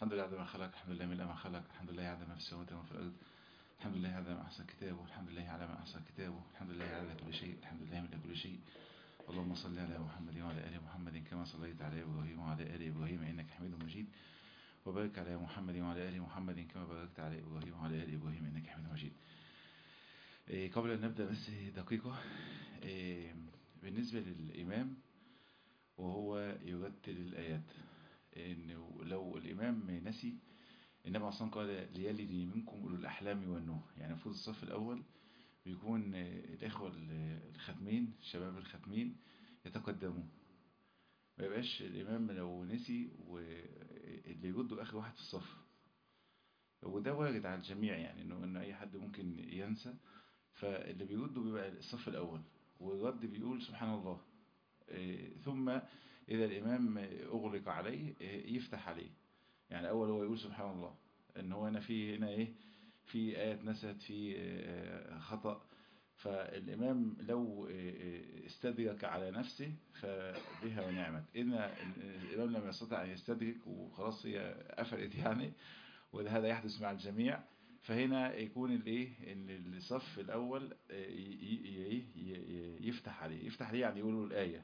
الحمد لله عدد ما خلق الحمد لله من ما خلق الحمد لله عدد ما في السماوات وما في الأرض الحمد لله عدد ما أحسن كتابه الحمد لله على ما أحسن كتابه الحمد لله على كل شيء الحمد لله من كل شيء اللهم صل على محمد وعلى آل محمد كما صليت على إبراهيم وعلى آل إبراهيم إنك حميد مجيد وبارك على محمد وعلى آل محمد كما باركت على إبراهيم وعلى آل إبراهيم إنك حميد مجيد إيه قبل أن نبدأ بس دقيقة إيه بالنسبة للإمام وهو يرتل الآيات إنه لو الإمام نسي النبي أصلا قال ليلدي منكم أولو الأحلام والنوح يعني المفروض الصف الأول بيكون الإخوة الختمين الشباب الختمين يتقدموا ما يبقاش الإمام لو نسي واللي يردوا آخر واحد في الصف وده وارد على الجميع يعني إنه إن أي حد ممكن ينسى فاللي بيردوا بيبقى الصف الأول والرد بيقول سبحان الله ثم إذا الإمام أغلق عليه يفتح عليه يعني أول هو يقول سبحان الله إن هو هنا في هنا إيه في آيات نست في خطأ فالإمام لو استدرك على نفسه فبها ونعمت إن الإمام لم يستطع أن يستدرك وخلاص هي قفلت يعني وهذا يحدث مع الجميع فهنا يكون الايه ان الصف الاول يفتح عليه يفتح عليه يعني يقولوا الايه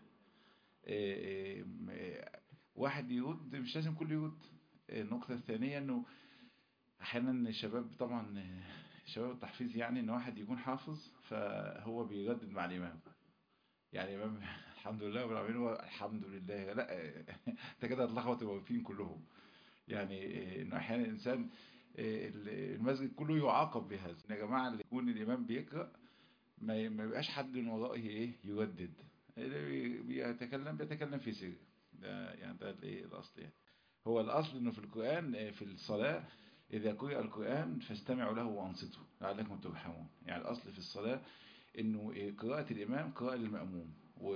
واحد يرد مش لازم كله يرد النقطه الثانيه انه احيانا الشباب طبعا شباب التحفيظ يعني ان واحد يكون حافظ فهو بيردد مع الامام يعني الامام الحمد لله رب العالمين هو الحمد لله لا انت كده هتلخبط الموقفين كلهم يعني انه احيانا الانسان المسجد كله يعاقب بهذا يا جماعه اللي يكون الامام بيقرا ما يبقاش حد من ورائه ايه يردد اللي بيتكلم بيتكلم في سر ده يعني ده الايه الاصل يعني هو الاصل انه في القران في الصلاه اذا قرئ القران فاستمعوا له وانصتوا لعلكم ترحمون يعني الاصل في الصلاه انه قراءه الامام قراءه للماموم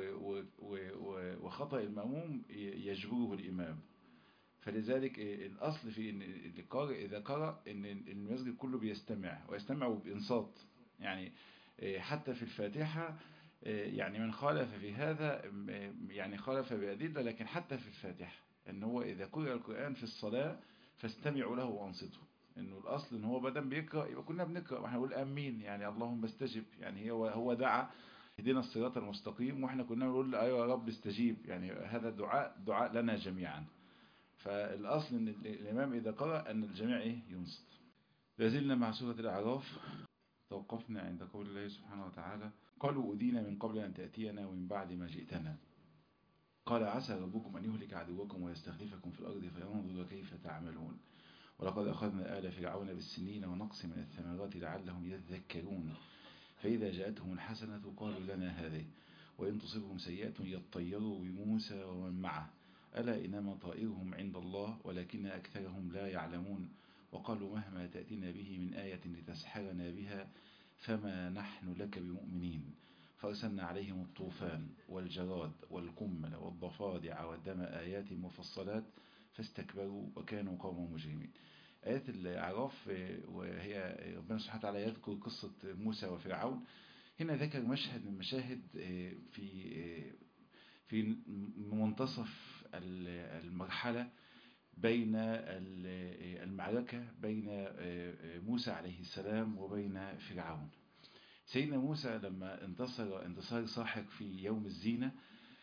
وخطا الماموم يجبره الامام فلذلك الأصل في إن القارئ إذا قرأ إن المسجد كله بيستمع ويستمع بإنصات يعني حتى في الفاتحة يعني من خالف في هذا يعني خالف بأدلة لكن حتى في الفاتحة إن هو إذا قرأ القرآن في الصلاة فاستمعوا له وأنصتوا إنه الأصل إن هو بدل بيقرأ يبقى كنا بنقرأ وإحنا نقول آمين يعني اللهم استجب يعني هو هو دعا اهدنا الصراط المستقيم وإحنا كنا بنقول أيوة يا رب استجيب يعني هذا دعاء دعاء لنا جميعا فالأصل أن الإمام إذا قرأ أن الجميع إيه ينصت لازلنا مع سورة الأعراف توقفنا عند قول الله سبحانه وتعالى قالوا أدينا من قبل أن تأتينا ومن بعد ما جئتنا قال عسى ربكم أن يهلك عدوكم ويستخلفكم في الأرض فينظر كيف تعملون ولقد أخذنا آل فرعون بالسنين ونقص من الثمرات لعلهم يذكرون فإذا جاءتهم الحسنة قالوا لنا هذه وإن تصبهم سيئة يطيروا بموسى ومن معه ألا إنما طائرهم عند الله ولكن أكثرهم لا يعلمون وقالوا مهما تأتينا به من آية لتسحرنا بها فما نحن لك بمؤمنين فأرسلنا عليهم الطوفان والجراد والقمل والضفادع والدم آيات مفصلات فاستكبروا وكانوا قوما مجرمين آيات الأعراف وهي ربنا سبحانه وتعالى يذكر قصة موسى وفرعون هنا ذكر مشهد من مشاهد في في منتصف المرحلة بين المعركة بين موسى عليه السلام وبين فرعون سيدنا موسى لما انتصر انتصار ساحق في يوم الزينة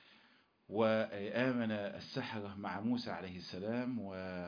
وآمن السحرة مع موسى عليه السلام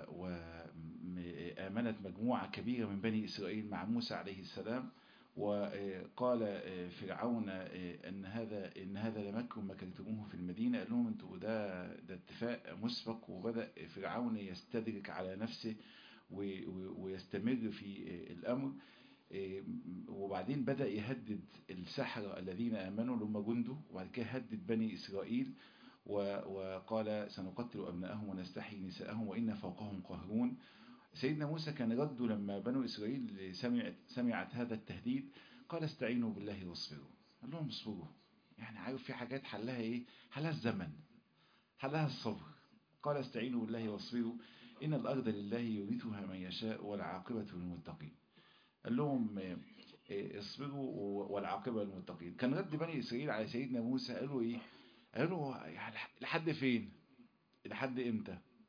وآمنت مجموعة كبيرة من بني إسرائيل مع موسى عليه السلام وقال فرعون ان هذا ان هذا لمكر مكرتموه في المدينه قال لهم انتوا ده ده اتفاق مسبق وبدا فرعون يستدرك على نفسه ويستمر في الامر وبعدين بدا يهدد السحره الذين امنوا اللي هم جنده وبعد كده هدد بني اسرائيل وقال سنقتل ابنائهم ونستحيي نساءهم وان فوقهم قاهرون سيدنا موسى كان رده لما بنو إسرائيل سمعت, سمعت هذا التهديد قال استعينوا بالله واصبروا قال لهم اصبروا يعني عارف في حاجات حلها ايه حلها الزمن حلها الصبر قال استعينوا بالله واصبروا إن الأرض لله يورثها من يشاء والعاقبة للمتقين قال لهم اصبروا والعاقبة للمتقين كان رد بني إسرائيل على سيدنا موسى قالوا ايه قالوا لحد فين لحد امتى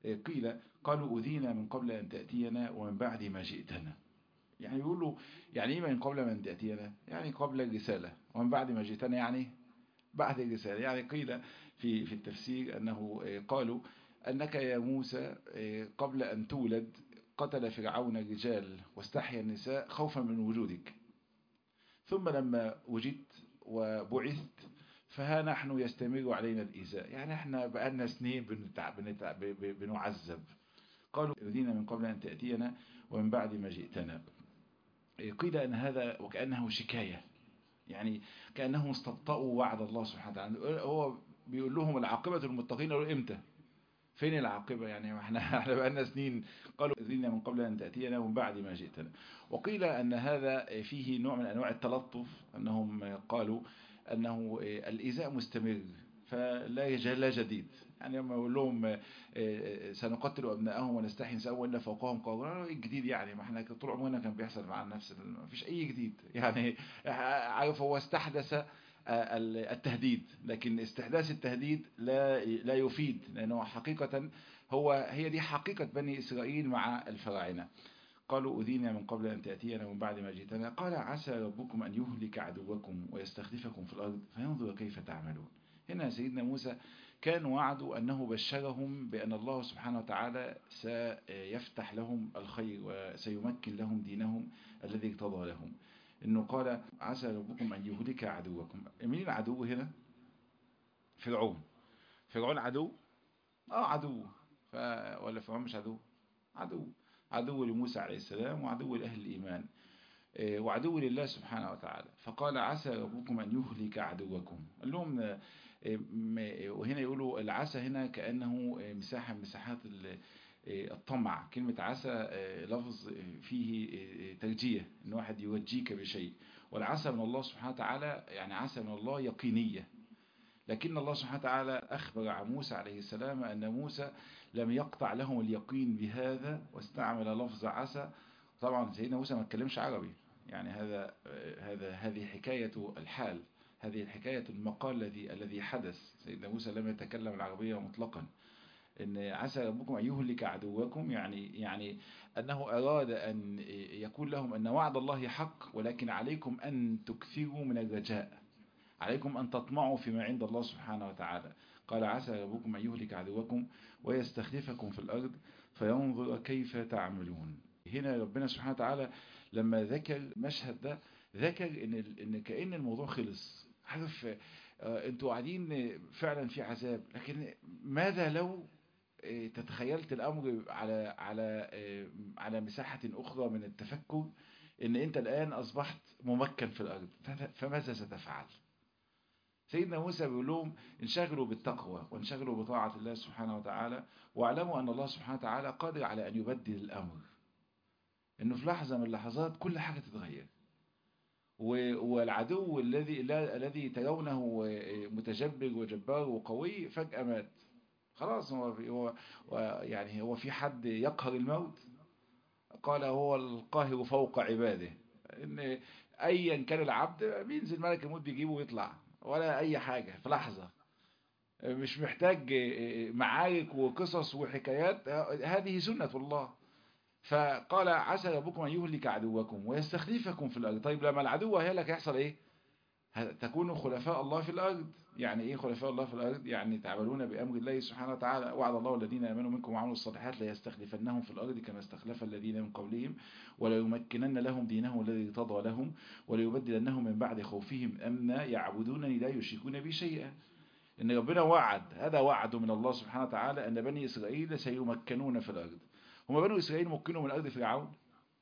قيل قالوا أذينا من قبل أن تأتينا ومن بعد ما جئتنا يعني يقولوا يعني إيه من قبل من تأتينا يعني قبل الرسالة ومن بعد ما جئتنا يعني بعد الرسالة يعني قيل في في التفسير أنه قالوا أنك يا موسى قبل أن تولد قتل فرعون الرجال واستحيا النساء خوفا من وجودك ثم لما وجدت وبعثت فها نحن يستمر علينا الإيذاء يعني احنا بقالنا سنين بنتع... بنتع... بنعذب قالوا يؤذينا من قبل أن تأتينا ومن بعد ما جئتنا قيل أن هذا وكأنه شكاية يعني كأنهم استبطأوا وعد الله سبحانه وتعالى هو بيقول لهم العاقبة المتقين قالوا إمتى فين العاقبة يعني احنا احنا بقالنا سنين قالوا اذينا من قبل أن تأتينا ومن بعد ما جئتنا وقيل أن هذا فيه نوع من أنواع التلطف أنهم قالوا أنه الإيذاء مستمر فلا لا جديد يعني لما يقول لهم سنقتل أبنائهم ونستحي نساءهم وإلا فوقهم قالوا ايه الجديد يعني ما احنا طول عمرنا كان بيحصل مع نفس ما فيش أي جديد يعني عارف هو استحدث التهديد لكن استحداث التهديد لا لا يفيد لأنه حقيقة هو هي دي حقيقة بني إسرائيل مع الفراعنة قالوا أذينا من قبل أن تأتينا ومن بعد ما جئتنا قال عسى ربكم أن يهلك عدوكم ويستخلفكم في الأرض فينظر كيف تعملون هنا سيدنا موسى كان وعده أنه بشرهم بأن الله سبحانه وتعالى سيفتح لهم الخير وسيمكن لهم دينهم الذي ارتضى لهم انه قال عسى ربكم ان يهلك عدوكم مين العدو هنا فرعون فرعون عدو اه عدو ف... ولا فرعون مش عدو عدو عدو لموسى عليه السلام وعدو لأهل الإيمان وعدو لله سبحانه وتعالى فقال عسى ربكم أن يهلك عدوكم قال لهم وهنا يقولوا العسى هنا كأنه مساحة من مساحات الطمع كلمة عسى لفظ فيه ترجية ان واحد يوجيك بشيء والعسى من الله سبحانه وتعالى يعني عسى من الله يقينية لكن الله سبحانه وتعالى أخبر عن موسى عليه السلام أن موسى لم يقطع لهم اليقين بهذا واستعمل لفظ عسى طبعا سيدنا موسى ما اتكلمش عربي يعني هذا هذا هذه حكاية الحال هذه الحكاية المقال الذي الذي حدث سيدنا موسى لم يتكلم العربية مطلقا ان عسى ربكم ان يهلك عدوكم يعني يعني انه اراد ان يكون لهم ان وعد الله حق ولكن عليكم ان تكثروا من الرجاء عليكم ان تطمعوا فيما عند الله سبحانه وتعالى قال عسى ربكم ان يهلك عدوكم ويستخلفكم في الارض فينظر كيف تعملون هنا ربنا سبحانه وتعالى لما ذكر المشهد ده ذكر ان ان كأن الموضوع خلص عارف انتوا قاعدين فعلا في عذاب لكن ماذا لو تتخيلت الامر على على على مساحة اخرى من التفكر ان انت الان اصبحت ممكن في الارض فماذا ستفعل سيدنا موسى بيقول لهم انشغلوا بالتقوى وانشغلوا بطاعة الله سبحانه وتعالى واعلموا ان الله سبحانه وتعالى قادر على ان يبدل الامر انه في لحظة من اللحظات كل حاجة تتغير والعدو الذي الذي ترونه متجبر وجبار وقوي فجأة مات خلاص هو هو يعني هو في حد يقهر الموت قال هو القاهر فوق عباده ان ايا كان العبد بينزل ملك الموت بيجيبه ويطلع ولا اي حاجة في لحظة مش محتاج معارك وقصص وحكايات هذه سنة الله فقال عسى ربكم أن يهلك عدوكم ويستخلفكم في الأرض طيب لما العدو هيلك يحصل إيه تكونوا خلفاء الله في الأرض يعني إيه خلفاء الله في الأرض يعني تعملون بأمر الله سبحانه وتعالى وعد الله الذين آمنوا منكم وعملوا الصالحات ليستخلفنهم في الأرض كما استخلف الذين من قبلهم وليمكنن لهم دينهم الذي ارتضى لهم وليبدلنهم من بعد خوفهم أمنا يعبدونني لا يشركون بي شيئا إن ربنا وعد هذا وعد من الله سبحانه وتعالى أن بني إسرائيل سيمكنون في الأرض هم بنو إسرائيل مكنوا من أرض فرعون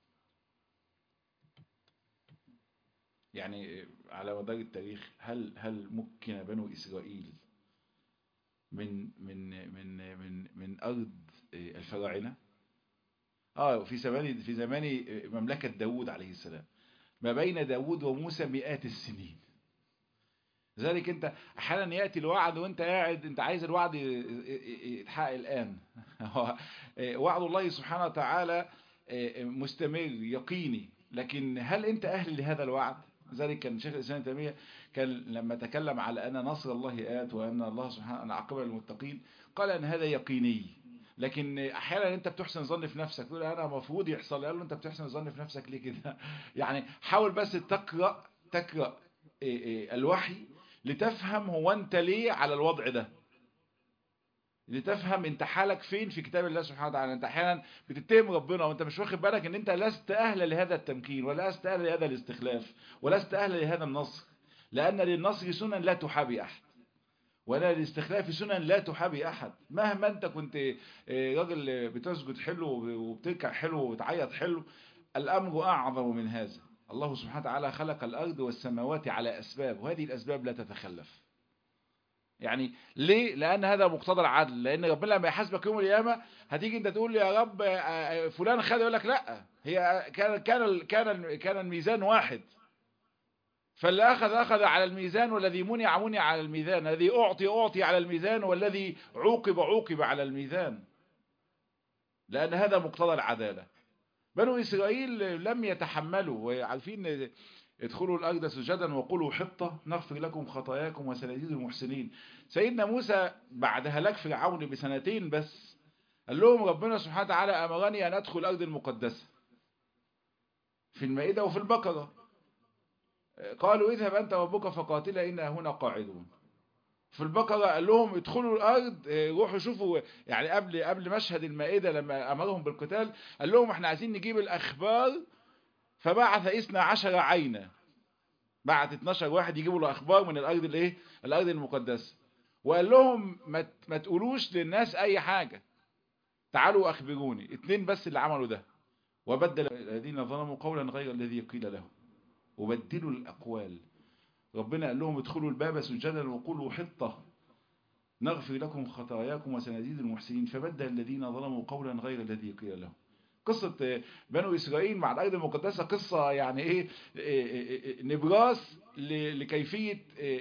يعني على مدار التاريخ هل هل مكن بنو إسرائيل من من من من من أرض الفراعنة اه في زمان في زمان مملكة داوود عليه السلام ما بين داوود وموسى مئات السنين ذلك انت احيانا ياتي الوعد وانت قاعد انت عايز الوعد يتحقق الان وعد الله سبحانه وتعالى مستمر يقيني لكن هل انت اهل لهذا الوعد ذلك كان شيخ الاسلام تيميه كان لما تكلم على ان نصر الله ات وان الله سبحانه عاقبه للمتقين قال ان هذا يقيني لكن احيانا انت بتحسن ظن في نفسك تقول انا المفروض يحصل قال له انت بتحسن ظن في نفسك ليه كده يعني حاول بس تقرا تقرا إيه إيه الوحي لتفهم هو انت ليه على الوضع ده لتفهم انت حالك فين في كتاب الله سبحانه وتعالى انت احيانا بتتهم ربنا وانت مش واخد بالك ان انت لست اهل لهذا التمكين ولا لست اهل لهذا الاستخلاف ولست اهل لهذا النصر لان للنصر سنن لا تحابي احد ولا للاستخلاف سنن لا تحابي احد مهما انت كنت راجل بتسجد حلو وبتركع حلو وبتعيط حلو الامر اعظم من هذا الله سبحانه وتعالى خلق الارض والسماوات على اسباب وهذه الاسباب لا تتخلف يعني ليه لان هذا مقتضى العدل لان ربنا لما يحاسبك يوم القيامه هتيجي انت تقول يا رب فلان خد يقول لك لا هي كان كان كان كان الميزان واحد فاللي اخذ اخذ على الميزان والذي منع منع على الميزان الذي اعطي اعطي على الميزان والذي عوقب عوقب على الميزان لان هذا مقتضى العداله بنو اسرائيل لم يتحملوا وعارفين ادخلوا الأرض سجدا وقولوا حطة نغفر لكم خطاياكم وسنزيد المحسنين سيدنا موسى بعد هلاك فرعون بسنتين بس قال لهم ربنا سبحانه وتعالى أمرني أن أدخل الأرض المقدسة في المائدة وفي البقرة قالوا اذهب أنت وربك فقاتلا إنا هنا قاعدون في البقرة قال لهم ادخلوا الأرض روحوا شوفوا يعني قبل قبل مشهد المائدة لما أمرهم بالقتال قال لهم احنا عايزين نجيب الأخبار فبعث اثنا عشر عينا بعت 12 واحد يجيبوا له اخبار من الارض الايه الارض المقدسه وقال لهم ما ما تقولوش للناس اي حاجه تعالوا اخبروني اتنين بس اللي عملوا ده وبدل الذين ظلموا قولا غير الذي قيل لهم وبدلوا الاقوال ربنا قال لهم ادخلوا الباب سجدا وقولوا حطه نغفر لكم خطاياكم وسنزيد المحسنين فبدل الذين ظلموا قولا غير الذي قيل لهم قصة بنو إسرائيل مع الأرض المقدسة قصة يعني إيه, إيه نبراس لكيفية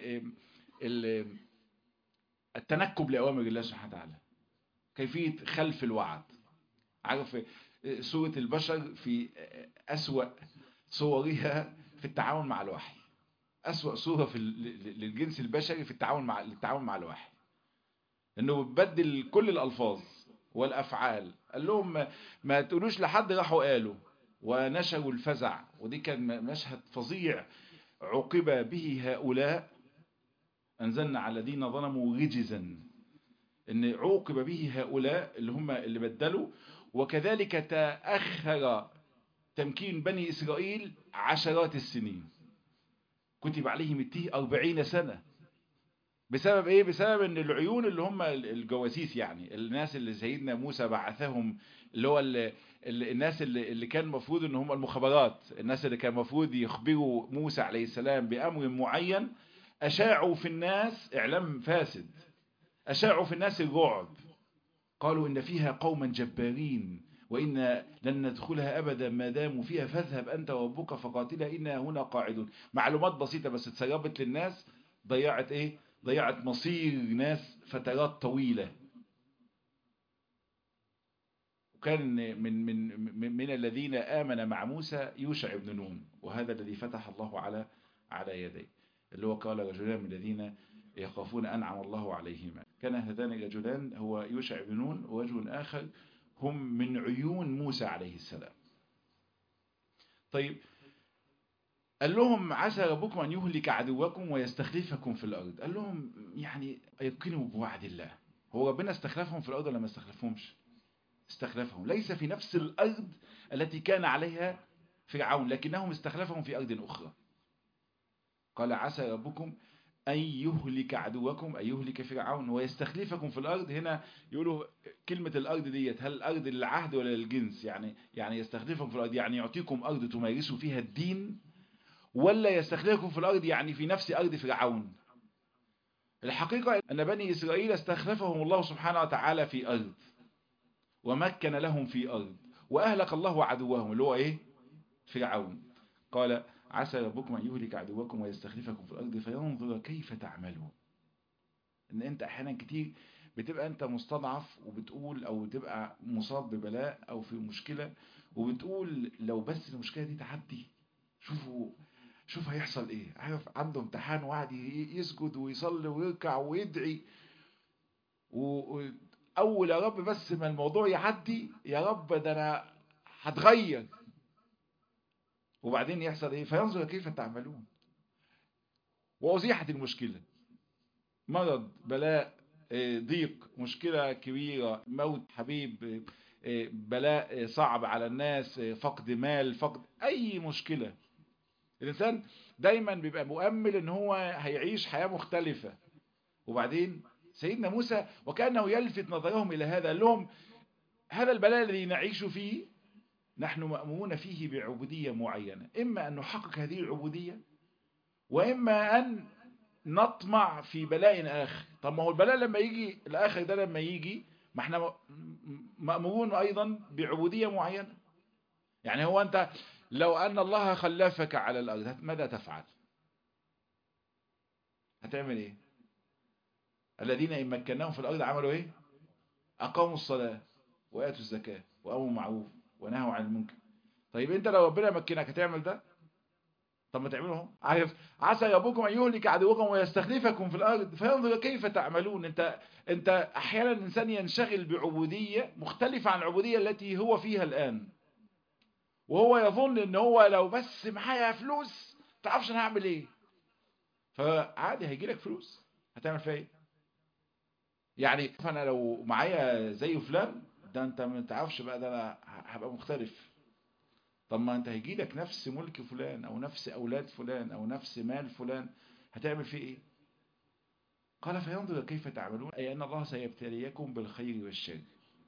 التنكب لأوامر الله سبحانه وتعالى كيفية خلف الوعد عارف سورة البشر في أسوأ صورها في التعامل مع الوحي أسوأ صورة في للجنس البشري في التعامل مع التعامل مع الوحي انه بتبدل كل الالفاظ والافعال قال لهم ما تقولوش لحد راحوا قالوا ونشروا الفزع ودي كان مشهد فظيع عوقب به هؤلاء انزلنا على الذين ظلموا رجزا ان عوقب به هؤلاء اللي هم اللي بدلوا وكذلك تأخر تمكين بني إسرائيل عشرات السنين كتب عليهم التيه أربعين سنة بسبب ايه بسبب ان العيون اللي هم الجواسيس يعني الناس اللي سيدنا موسى بعثهم اللي هو اللي الناس اللي, اللي كان المفروض ان هم المخابرات الناس اللي كان المفروض يخبروا موسى عليه السلام بامر معين اشاعوا في الناس اعلام فاسد اشاعوا في الناس الرعب قالوا ان فيها قوما جبارين وإن لن ندخلها أبدا ما داموا فيها فاذهب أنت وربك فقاتلا إنا هنا قاعدون معلومات بسيطة بس اتسربت للناس ضيعت إيه ضيعت مصير ناس فترات طويلة وكان من من من الذين آمن مع موسى يوشع بن نون وهذا الذي فتح الله على على يديه اللي هو قال رجلان من الذين يخافون أنعم الله عليهما كان هذان الرجلان هو يوشع بن نون ووجه آخر هم من عيون موسى عليه السلام طيب قال لهم عسى ربكم أن يهلك عدوكم ويستخلفكم في الأرض قال لهم يعني يقنوا بوعد الله هو ربنا استخلفهم في الأرض ولا ما استخلفهمش استخلفهم ليس في نفس الأرض التي كان عليها فرعون لكنهم استخلفهم في أرض أخرى قال عسى ربكم أن يهلك عدوكم أن يهلك فرعون ويستخلفكم في الأرض هنا يقولوا كلمة الأرض ديت هل الأرض للعهد ولا للجنس يعني يعني يستخلفكم في الأرض يعني يعطيكم أرض تمارسوا فيها الدين ولا يستخلفكم في الأرض يعني في نفس أرض فرعون الحقيقة أن بني إسرائيل استخلفهم الله سبحانه وتعالى في أرض ومكن لهم في أرض وأهلك الله عدوهم اللي هو إيه فرعون قال عسى ربكم أن يهلك عدوكم ويستخلفكم في الأرض فينظر كيف تعملون إن أنت أحيانا كتير بتبقى أنت مستضعف وبتقول أو بتبقى مصاب ببلاء أو في مشكلة وبتقول لو بس المشكلة دي تعدي شوفوا شوف هيحصل ايه عارف عنده امتحان وقعد يسجد ويصلي ويركع ويدعي اول يا رب بس ما الموضوع يعدي يا رب ده انا هتغير وبعدين يحصل ايه فينظر كيف تعملون وازيحت المشكله مرض بلاء ضيق مشكله كبيره موت حبيب بلاء صعب على الناس فقد مال فقد اي مشكله الانسان دايما بيبقى مؤمل ان هو هيعيش حياه مختلفه وبعدين سيدنا موسى وكانه يلفت نظرهم الى هذا قال لهم هذا البلاء الذي نعيش فيه نحن مأمورون فيه بعبودية معينة إما أن نحقق هذه العبودية وإما أن نطمع في بلاء آخر طب ما هو البلاء لما يجي الآخر ده لما يجي ما احنا مأمورون أيضا بعبودية معينة يعني هو أنت لو أن الله خلفك على الأرض ماذا تفعل هتعمل إيه الذين إن مكناهم في الأرض عملوا إيه أقاموا الصلاة وآتوا الزكاة وأمروا معروف ونهوا عن المنكر طيب انت لو ربنا مكنك هتعمل ده طب ما تعمله اهو عارف عسى ربكم ان يهلك عدوكم ويستخلفكم في الارض فينظر كيف تعملون انت انت احيانا الانسان ينشغل بعبوديه مختلفه عن العبوديه التي هو فيها الان وهو يظن ان هو لو بس معايا فلوس تعرفش انا هعمل ايه فعادي هيجي لك فلوس هتعمل فيها ايه يعني انا لو معايا زي فلان ده انت ما تعرفش بقى ده انا هبقى مختلف طب ما انت هيجي لك نفس ملك فلان او نفس اولاد فلان او نفس مال فلان هتعمل فيه ايه قال فينظر كيف تعملون اي ان الله سيبتليكم بالخير والشر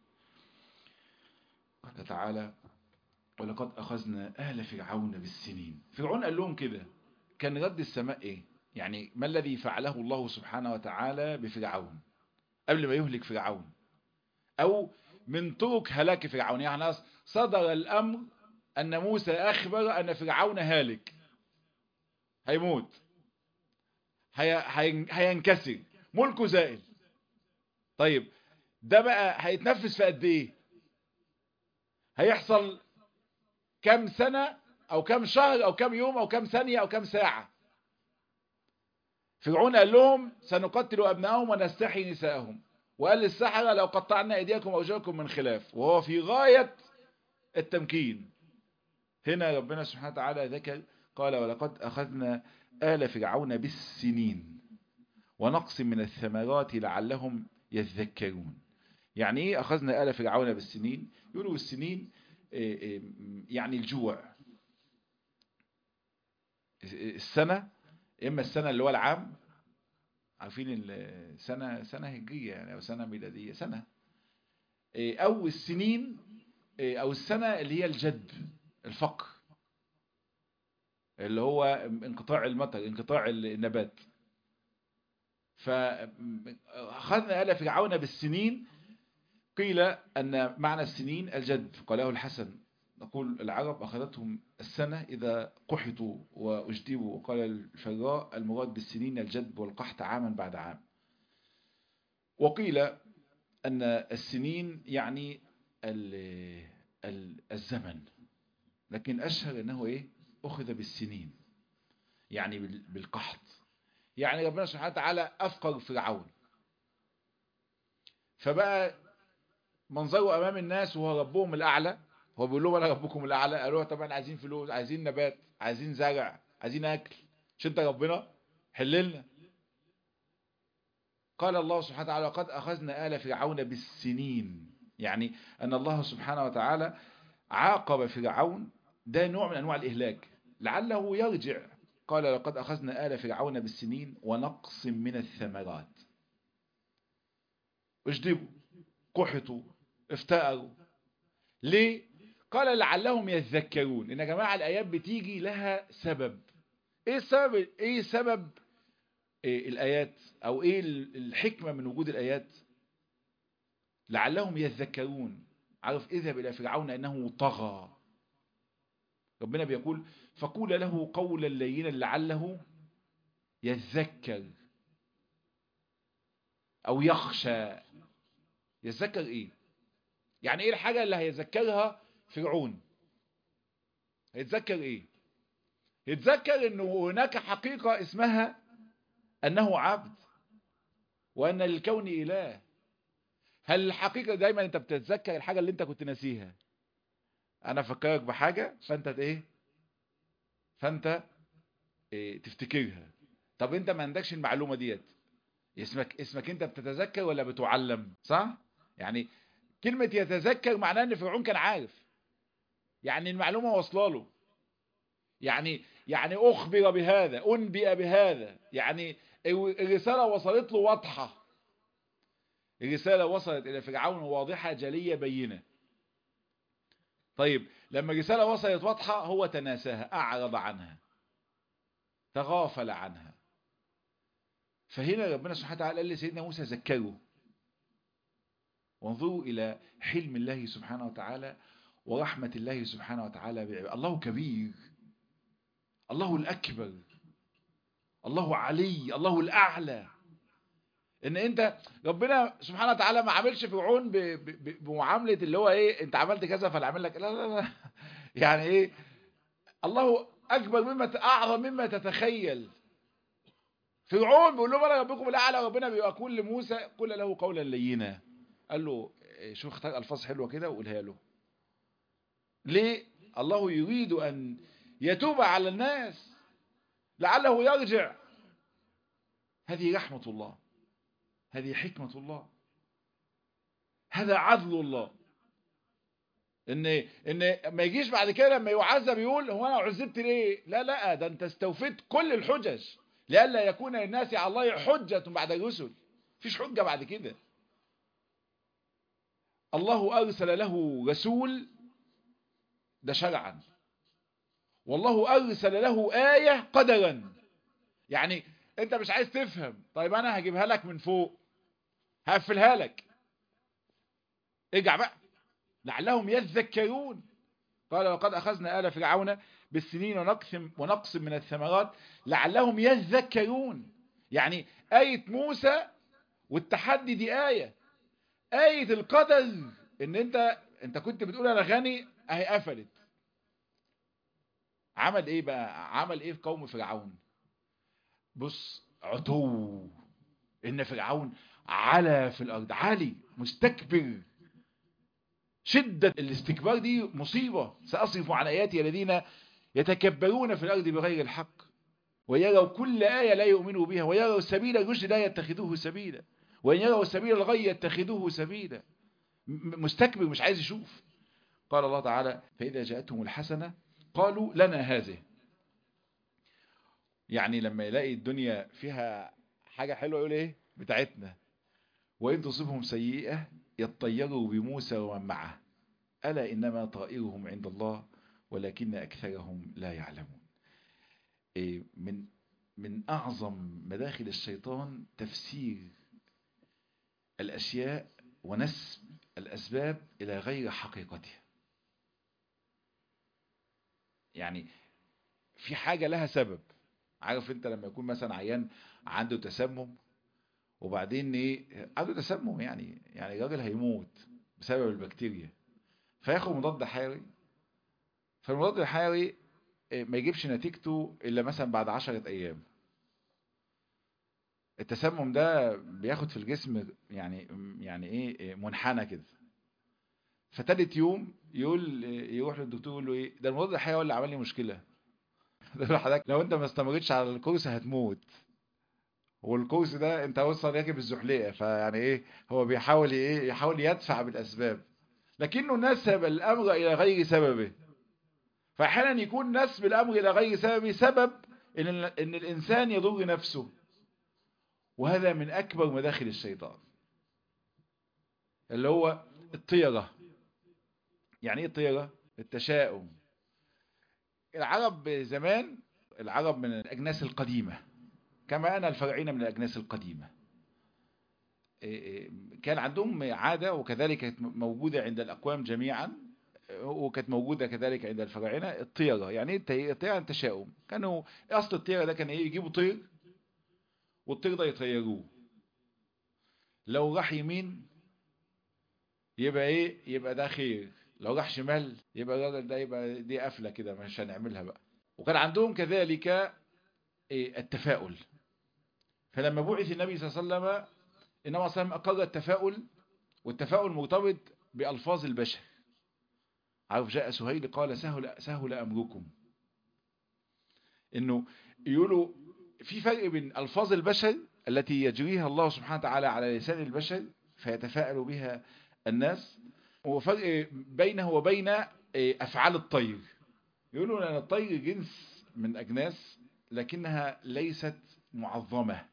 قال تعالى ولقد اخذنا اهل فرعون بالسنين فرعون قال لهم كده كان رد السماء ايه يعني ما الذي فعله الله سبحانه وتعالى بفرعون قبل ما يهلك فرعون او من طرق هلاك فرعون يعني صدر الأمر أن موسى أخبر أن فرعون هالك هيموت هي هي هينكسر ملكه زائل طيب ده بقى هيتنفذ في قد ايه هيحصل كم سنة او كم شهر او كم يوم او كم ثانية او كم ساعة فرعون قال لهم سنقتل ابنائهم ونستحي نساءهم وقال للسحرة لو قطعنا ايديكم وارجلكم من خلاف وهو في غاية التمكين هنا ربنا سبحانه وتعالى ذكر قال ولقد اخذنا آل فرعون بالسنين ونقص من الثمرات لعلهم يذكرون يعني ايه اخذنا آل فرعون بالسنين يقولوا السنين يعني الجوع السنة اما السنة اللي هو العام عارفين السنة سنة هجرية يعني او سنة ميلادية سنة او السنين او السنة اللي هي الجد الفقر اللي هو انقطاع المطر انقطاع النبات فأخذنا آل فرعون بالسنين قيل أن معنى السنين الجد قاله الحسن نقول العرب أخذتهم السنة إذا قحطوا وأجدبوا وقال الفراء المراد بالسنين الجدب والقحط عاما بعد عام وقيل أن السنين يعني الزمن لكن أشهر أنه إيه أخذ بالسنين يعني بالقحط يعني ربنا سبحانه وتعالى أفقر فرعون فبقى منظره أمام الناس وهو ربهم الأعلى هو بيقول لهم أنا ربكم الأعلى قالوا طبعا عايزين فلوس عايزين نبات عايزين زرع عايزين أكل مش أنت ربنا حللنا قال الله سبحانه وتعالى قد أخذنا آل فرعون بالسنين يعني أن الله سبحانه وتعالى عاقب فرعون ده نوع من أنواع الإهلاك لعله يرجع قال لقد أخذنا آل فرعون بالسنين ونقص من الثمرات اجدبوا قحطوا افتأروا ليه قال لعلهم يذكرون ان يا جماعة الآيات بتيجي لها سبب ايه السبب ايه سبب إيه الآيات او ايه الحكمة من وجود الآيات لعلهم يذكرون عرف اذهب الى فرعون انه طغى ربنا بيقول فقول له قولا لينا لعله يذكر او يخشى يتذكر ايه يعني ايه الحاجة اللي هيذكرها فرعون هيتذكر ايه يتذكر انه هناك حقيقة اسمها انه عبد وان للكون اله هل الحقيقة دايما انت بتتذكر الحاجة اللي انت كنت ناسيها انا افكرك بحاجة فانت ايه فانت إيه تفتكرها طب انت ما عندكش المعلومة ديت اسمك اسمك انت بتتذكر ولا بتعلم صح يعني كلمة يتذكر معناها ان فرعون كان عارف يعني المعلومة واصله له يعني يعني اخبر بهذا انبئ بهذا يعني الرسالة وصلت له واضحة الرسالة وصلت الى فرعون واضحة جلية بينة طيب لما الرسالة وصلت واضحة هو تناساها اعرض عنها تغافل عنها فهنا ربنا سبحانه وتعالى قال لسيدنا موسى ذكره وانظروا إلى حلم الله سبحانه وتعالى ورحمة الله سبحانه وتعالى بعباده الله كبير الله الأكبر الله علي الله الأعلى ان انت ربنا سبحانه وتعالى ما عاملش فرعون بمعاملة اللي هو ايه انت عملت كذا فانا عامل لك لا لا لا يعني ايه الله اكبر مما اعظم مما تتخيل فرعون بيقول لهم انا ربكم الاعلى ربنا بيقول لموسى قل له قولا لينا قال له شوف اختار الفاظ حلوه كده وقولها له ليه الله يريد ان يتوب على الناس لعله يرجع هذه رحمه الله هذه حكمه الله هذا عدل الله ان ان ما يجيش بعد كده لما يعذب يقول هو انا عذبت ليه لا لا ده انت استوفيت كل الحجج لئلا يكون للناس على الله حجة بعد الرسل فيش حجة بعد كده الله أرسل له رسول ده شرعا والله أرسل له آية قدرا يعني انت مش عايز تفهم طيب انا هجيبها لك من فوق هقفلها لك ارجع بقى لعلهم يذكرون قال وقد أخذنا آل فرعون بالسنين ونقص ونقص من الثمرات لعلهم يذكرون يعني آية موسى والتحدي دي آية آية القدر ان انت انت كنت بتقول انا غني اهي قفلت عمل ايه بقى عمل ايه في قوم فرعون بص عتو ان فرعون علا في الارض عالي مستكبر شدة الاستكبار دي مصيبة سأصرف عن آياتي الذين يتكبرون في الأرض بغير الحق ويروا كل آية لا يؤمنوا بها ويروا سبيل الرشد لا يتخذوه سبيلا وإن يروا سبيل الغي يتخذوه سبيلا مستكبر مش عايز يشوف قال الله تعالى فإذا جاءتهم الحسنة قالوا لنا هذه يعني لما يلاقي الدنيا فيها حاجة حلوة يقول ايه بتاعتنا وإن تصبهم سيئة يطيروا بموسى ومن معه ألا إنما طائرهم عند الله ولكن أكثرهم لا يعلمون إيه من من أعظم مداخل الشيطان تفسير الأشياء ونسب الأسباب إلى غير حقيقتها يعني في حاجة لها سبب عارف انت لما يكون مثلا عيان عنده تسمم وبعدين ايه عنده تسمم يعني يعني الراجل هيموت بسبب البكتيريا فياخد مضاد حيوي فالمضاد الحيوي ما يجيبش نتيجته الا مثلا بعد عشرة ايام التسمم ده بياخد في الجسم يعني يعني ايه منحنى كده فتالت يوم يقول يروح للدكتور يقول له ايه ده المضاد الحيوي اللي عمل لي مشكله ده حضرتك لو انت ما استمرتش على الكورس هتموت والكورس ده انت اصلا راكب الزحليقه فيعني ايه هو بيحاول ايه يحاول يدفع بالاسباب لكنه نسب الامر الى غير سببه فاحيانا يكون نسب الامر الى غير سببه سبب ان ان الانسان يضر نفسه وهذا من اكبر مداخل الشيطان اللي هو الطيره يعني ايه الطيره التشاؤم العرب زمان العرب من الاجناس القديمه كما أنا الفرعين من الأجناس القديمة كان عندهم عادة وكذلك كانت موجودة عند الأقوام جميعا وكانت موجودة كذلك عند الفراعنة الطيرة يعني الطيرة التشاؤم كانوا أصل الطيرة ده كان إيه يجيبوا طير والطير ده يطيروه لو راح يمين يبقى إيه يبقى ده خير لو راح شمال يبقى الراجل ده يبقى دي قفلة كده مش هنعملها بقى وكان عندهم كذلك التفاؤل فلما بعث النبي صلى الله عليه وسلم إنما صلى أقر التفاؤل والتفاؤل مرتبط بألفاظ البشر عارف جاء سهيل قال سهل, سهل أمركم انه يقولوا في فرق بين ألفاظ البشر التي يجريها الله سبحانه وتعالى على لسان البشر فيتفاءل بها الناس وفرق بينه وبين أفعال الطير يقولوا أن الطير جنس من أجناس لكنها ليست معظمة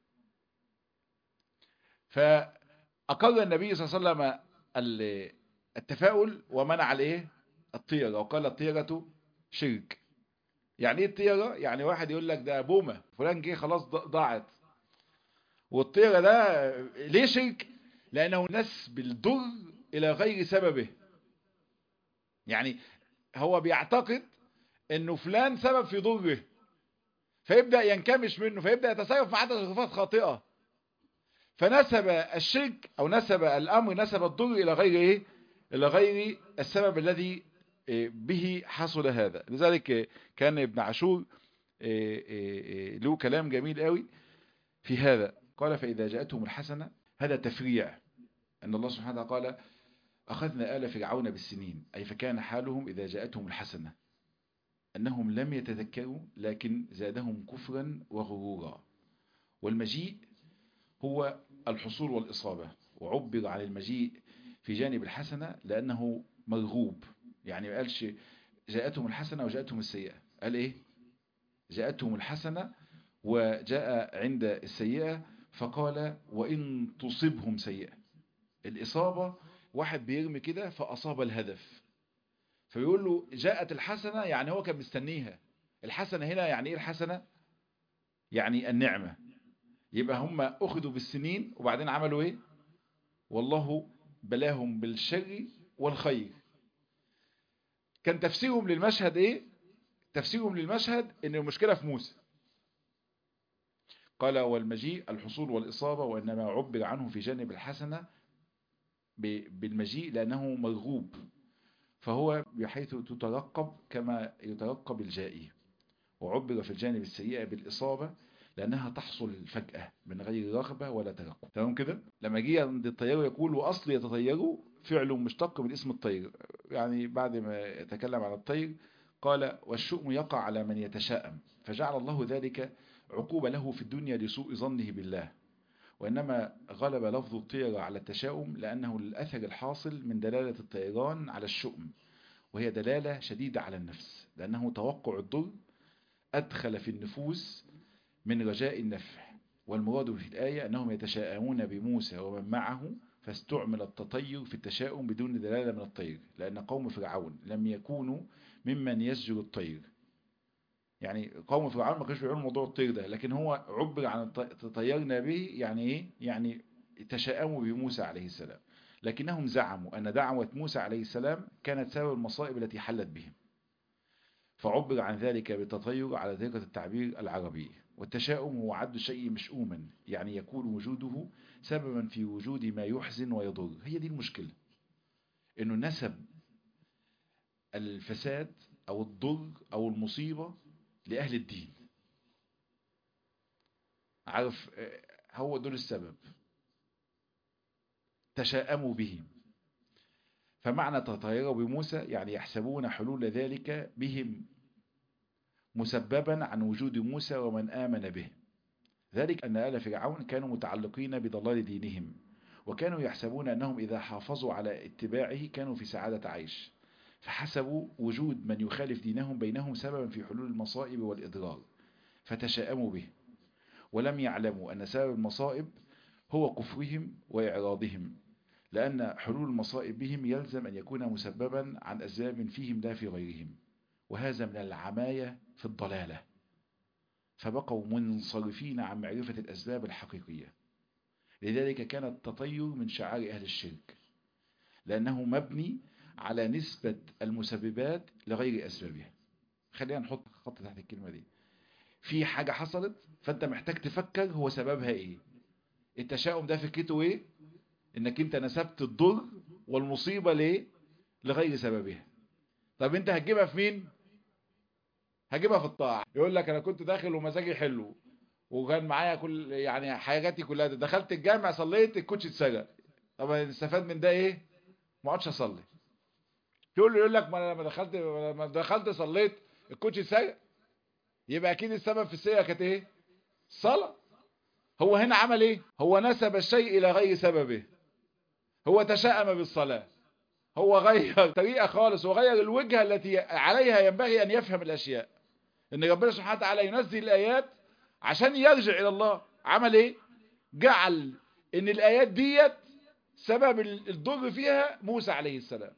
فأقر النبي صلى الله عليه وسلم التفاؤل ومنع الايه الطيرة وقال الطيرة شرك يعني ايه الطيرة يعني واحد يقول لك ده بومة فلان جه خلاص ضاعت والطيرة ده ليه شرك لأنه نسب الضر إلى غير سببه يعني هو بيعتقد انه فلان سبب في ضره فيبدأ ينكمش منه فيبدأ يتصرف مع تصرفات خاطئة فنسب الشرك او نسب الامر نسب الضر الى غير ايه الى غير السبب الذي به حصل هذا لذلك كان ابن عاشور له كلام جميل قوي في هذا قال فإذا جاءتهم الحسنة هذا تفريع أن الله سبحانه وتعالى قال أخذنا آل فرعون بالسنين أي فكان حالهم إذا جاءتهم الحسنة أنهم لم يتذكروا لكن زادهم كفرا وغرورا والمجيء هو الحصول والإصابة وعبر عن المجيء في جانب الحسنة لأنه مرغوب يعني ما قالش جاءتهم الحسنة وجاءتهم السيئة قال إيه جاءتهم الحسنة وجاء عند السيئة فقال وإن تصبهم سيئة الإصابة واحد بيرمي كده فأصاب الهدف فيقول له جاءت الحسنة يعني هو كان مستنيها الحسنة هنا يعني إيه الحسنة يعني النعمة يبقى هم أخذوا بالسنين وبعدين عملوا إيه والله بلاهم بالشر والخير كان تفسيرهم للمشهد إيه تفسيرهم للمشهد إن المشكلة في موسى قال والمجيء الحصول والإصابة وإنما عبر عنه في جانب الحسنة بالمجيء لأنه مرغوب فهو بحيث تترقب كما يترقب الجائي وعبر في الجانب السيئة بالإصابة لأنها تحصل فجأة من غير رغبة ولا ترقب تمام كده لما جه عند الطيار يقول وأصل يتطيروا فعل مشتق من اسم الطير يعني بعد ما يتكلم عن الطير قال والشؤم يقع على من يتشاءم فجعل الله ذلك عقوبة له في الدنيا لسوء ظنه بالله وإنما غلب لفظ الطيرة على التشاؤم لأنه للأثر الحاصل من دلالة الطيران على الشؤم وهي دلالة شديدة على النفس لأنه توقع الضر أدخل في النفوس من رجاء النفع والمراد في الآية أنهم يتشاءمون بموسى ومن معه فاستعمل التطير في التشاؤم بدون دلالة من الطير لأن قوم فرعون لم يكونوا ممن يسجر الطير يعني قوم فرعون ما كانوش بيعملوا موضوع الطير ده لكن هو عبر عن تطيرنا به يعني ايه يعني تشاءموا بموسى عليه السلام لكنهم زعموا أن دعوة موسى عليه السلام كانت سبب المصائب التي حلت بهم فعبر عن ذلك بالتطير على طريقة التعبير العربي والتشاؤم هو عد شيء مشؤوما يعني يكون وجوده سببا في وجود ما يحزن ويضر هي دي المشكلة انه نسب الفساد او الضر او المصيبة لأهل الدين عارف هو دول السبب تشاءموا به فمعنى تطيروا بموسى يعني يحسبون حلول ذلك بهم مسببا عن وجود موسى ومن آمن به ذلك أن آل فرعون كانوا متعلقين بضلال دينهم وكانوا يحسبون أنهم إذا حافظوا على اتباعه كانوا في سعادة عيش فحسبوا وجود من يخالف دينهم بينهم سببا في حلول المصائب والإضرار فتشاءموا به ولم يعلموا أن سبب المصائب هو كفرهم وإعراضهم لأن حلول المصائب بهم يلزم أن يكون مسببا عن أسباب فيهم لا في غيرهم وهذا من العماية في الضلالة فبقوا منصرفين عن معرفة الأسباب الحقيقية لذلك كان التطير من شعار أهل الشرك لأنه مبني على نسبة المسببات لغير أسبابها خلينا نحط خط تحت الكلمة دي في حاجة حصلت فأنت محتاج تفكر هو سببها إيه التشاؤم ده فكرته إيه إنك أنت نسبت الضر والمصيبة ليه لغير سببها طب أنت هتجيبها في مين هجيبها في الطاعة يقول لك أنا كنت داخل ومزاجي حلو وكان معايا كل يعني حاجاتي كلها دخلت الجامع صليت الكوتش اتسجل طب استفاد من ده ايه ما اقعدش اصلي تقول له يقول لك ما انا لما دخلت لما دخلت صليت الكوتش اتسرق يبقى اكيد السبب في السرقه كانت ايه الصلاه هو هنا عمل ايه هو نسب الشيء الى غير سببه هو تشائم بالصلاه هو غير طريقه خالص وغير الوجهه التي عليها ينبغي ان يفهم الاشياء ان ربنا سبحانه وتعالى ينزل الايات عشان يرجع الى الله عمل ايه جعل ان الايات ديت سبب الضر فيها موسى عليه السلام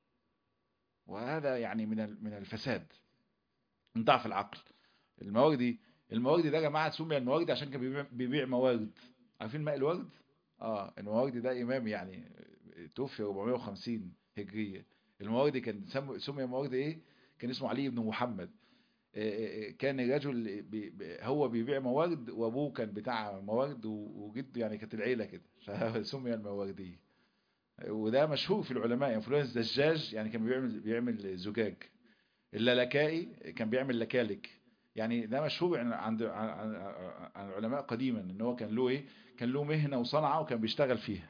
وهذا يعني من من الفساد من ضعف العقل المواردي المواردي ده يا جماعه سمي المواردي عشان كان بيبيع موارد عارفين ماء الورد اه المواردي ده امام يعني توفي 450 هجريه المواردي كان سمي المواردي ايه كان اسمه علي بن محمد كان الرجل بي هو بيبيع موارد وابوه كان بتاع موارد وجده يعني كانت العيله كده فسمي المواردي وده مشهور في العلماء يعني فلان الزجاج يعني كان بيعمل بيعمل زجاج اللالكائي كان بيعمل لكالك يعني ده مشهور عند عن العلماء قديما ان هو كان له ايه كان له مهنه وصنعه وكان بيشتغل فيها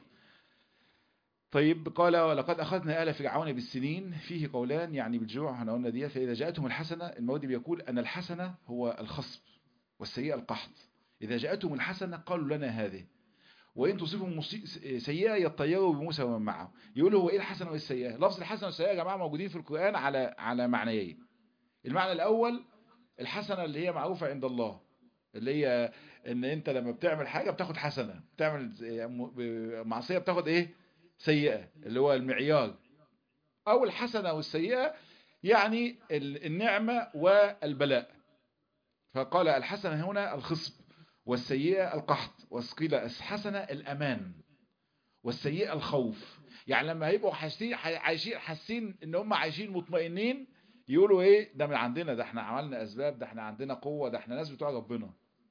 طيب قال ولقد أخذنا آل فرعون بالسنين فيه قولان يعني بالجوع احنا قلنا دي فإذا جاءتهم الحسنة المودي بيقول أن الحسنة هو الخصب والسيئة القحط إذا جاءتهم الحسنة قالوا لنا هذه وإن تصيبهم سيئة يطيروا بموسى ومن معه يقولوا هو إيه الحسنة والسيئة لفظ الحسنة والسيئة يا جماعة موجودين في القرآن على على معنيين المعنى الأول الحسنة اللي هي معروفة عند الله اللي هي ان انت لما بتعمل حاجة بتاخد حسنة بتعمل معصية بتاخد ايه سيئة اللي هو المعيار او الحسنة والسيئة يعني النعمة والبلاء فقال الحسنة هنا الخصب والسيئة القحط وقيل الحسنة الأمان والسيئة الخوف يعني لما هيبقوا حاسين عايشين حاسين ان هم عايشين مطمئنين يقولوا ايه ده من عندنا ده احنا عملنا اسباب ده احنا عندنا قوة ده احنا ناس بتوع ربنا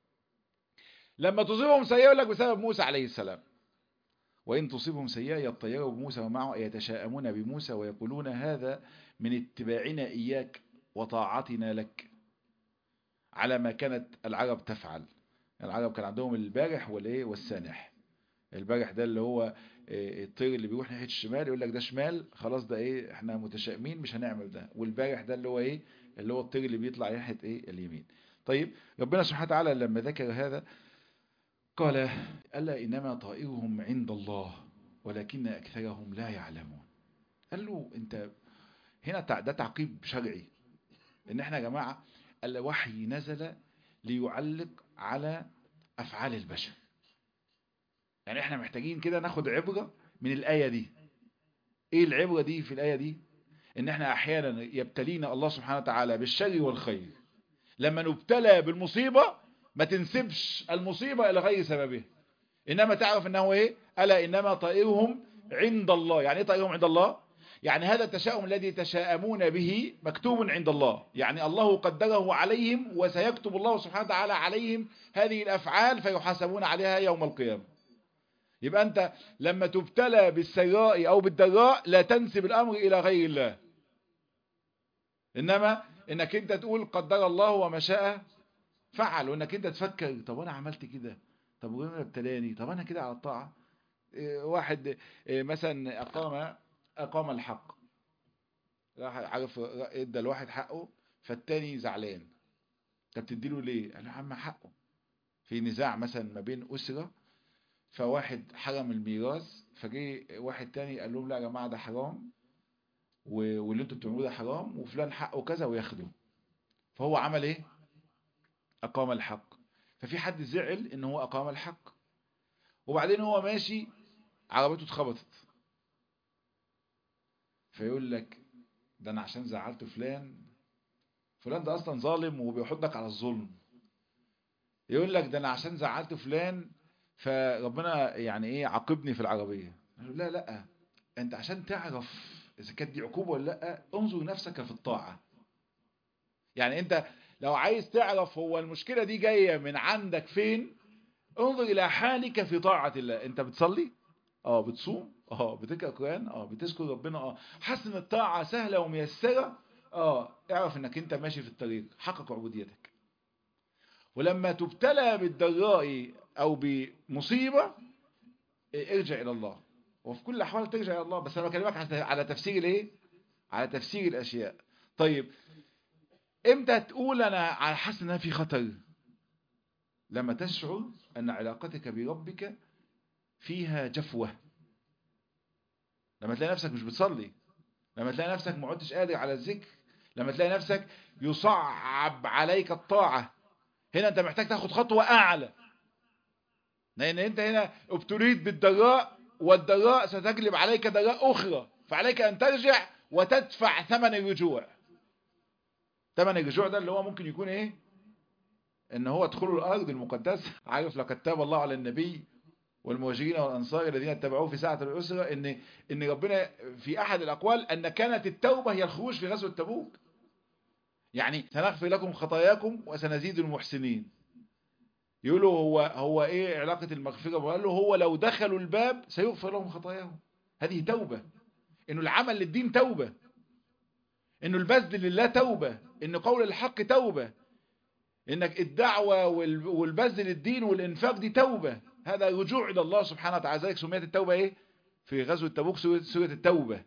لما تصيبهم سيئة يقول لك بسبب موسى عليه السلام وإن تصيبهم سيئة يطيروا بموسى ومعه يتشاءمون بموسى ويقولون هذا من اتباعنا إياك وطاعتنا لك على ما كانت العرب تفعل العرب كان عندهم البارح والايه والسانح البارح ده اللي هو الطير اللي بيروح ناحيه الشمال يقول لك ده شمال خلاص ده ايه احنا متشائمين مش هنعمل ده والبارح ده اللي هو ايه اللي هو الطير اللي بيطلع ناحيه ايه اليمين طيب ربنا سبحانه وتعالى لما ذكر هذا قال الا انما طائرهم عند الله ولكن اكثرهم لا يعلمون قال له انت هنا ده تعقيب شرعي ان احنا يا جماعه الوحي نزل ليعلق على افعال البشر يعني احنا محتاجين كده ناخد عبرة من الآية دي ايه العبرة دي في الآية دي ان احنا احيانا يبتلينا الله سبحانه وتعالى بالشر والخير لما نبتلى بالمصيبة ما تنسبش المصيبة الى غير سببه انما تعرف انه ايه الا انما طائرهم عند الله يعني ايه طائرهم عند الله يعني هذا التشاؤم الذي يتشاءمون به مكتوب عند الله يعني الله قدره عليهم وسيكتب الله سبحانه وتعالى عليهم هذه الأفعال فيحاسبون عليها يوم القيامة يبقى أنت لما تبتلى بالسراء أو بالضراء لا تنسب الأمر إلى غير الله إنما إنك أنت تقول قدر الله وما شاء فعل وإنك أنت تفكر طب أنا عملت كده طب وانا ابتلاني طب أنا كده على الطاعة واحد مثلا أقام أقام الحق راح عارف ادى الواحد حقه فالتاني زعلان طب تديله ليه قال له عم حقه في نزاع مثلا ما بين أسرة فواحد حرم الميراث فجي واحد تاني قال لهم لا يا جماعة ده حرام واللي انتوا بتعملوه ده حرام وفلان حقه كذا وياخده فهو عمل ايه أقام الحق ففي حد زعل ان هو أقام الحق وبعدين هو ماشي عربيته اتخبطت فيقول لك ده انا عشان زعلت فلان فلان ده اصلا ظالم وبيحطك على الظلم يقول لك ده انا عشان زعلت فلان فربنا يعني ايه عاقبني في العربية لا لا انت عشان تعرف اذا كانت دي عقوبة ولا لا انظر نفسك في الطاعة يعني انت لو عايز تعرف هو المشكلة دي جاية من عندك فين انظر الى حالك في طاعة الله انت بتصلي اه بتصوم اه بتقرا قران اه بتذكر ربنا اه حاسس ان الطاعه سهله وميسره اه اعرف انك انت ماشي في الطريق حقق عبوديتك ولما تبتلى بالضراء او بمصيبه ارجع الى الله وفي كل الاحوال ترجع الى الله بس انا بكلمك على تفسير الايه على تفسير الاشياء طيب امتى تقول انا على حاسس انها في خطر لما تشعر ان علاقتك بربك فيها جفوة لما تلاقي نفسك مش بتصلي لما تلاقي نفسك ما عدتش قادر على الذكر لما تلاقي نفسك يصعب عليك الطاعة هنا انت محتاج تاخد خطوة اعلى لان انت هنا ابتليت بالضراء والضراء ستجلب عليك ضراء اخرى فعليك ان ترجع وتدفع ثمن الرجوع ثمن الرجوع ده اللي هو ممكن يكون ايه ان هو ادخلوا الارض المقدسة عارف لقد تاب الله على النبي والمهاجرين والانصار الذين اتبعوه في ساعة الاسرة ان ان ربنا في احد الاقوال ان كانت التوبة هي الخروج في غزوة تبوك يعني سنغفر لكم خطاياكم وسنزيد المحسنين يقولوا هو هو ايه علاقة المغفرة وقال له هو لو دخلوا الباب سيغفر لهم خطاياهم هذه توبة انه العمل للدين توبة انه البذل لله توبة ان قول الحق توبة انك الدعوة والبذل للدين والانفاق دي توبة هذا رجوع الى الله سبحانه وتعالى ذلك سميت التوبة ايه في غزوة تبوك سورة التوبة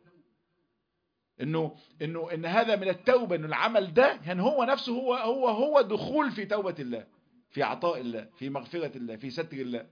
انه انه ان هذا من التوبة انه العمل ده كان هو نفسه هو هو هو دخول في توبة الله في عطاء الله في مغفرة الله في ستر الله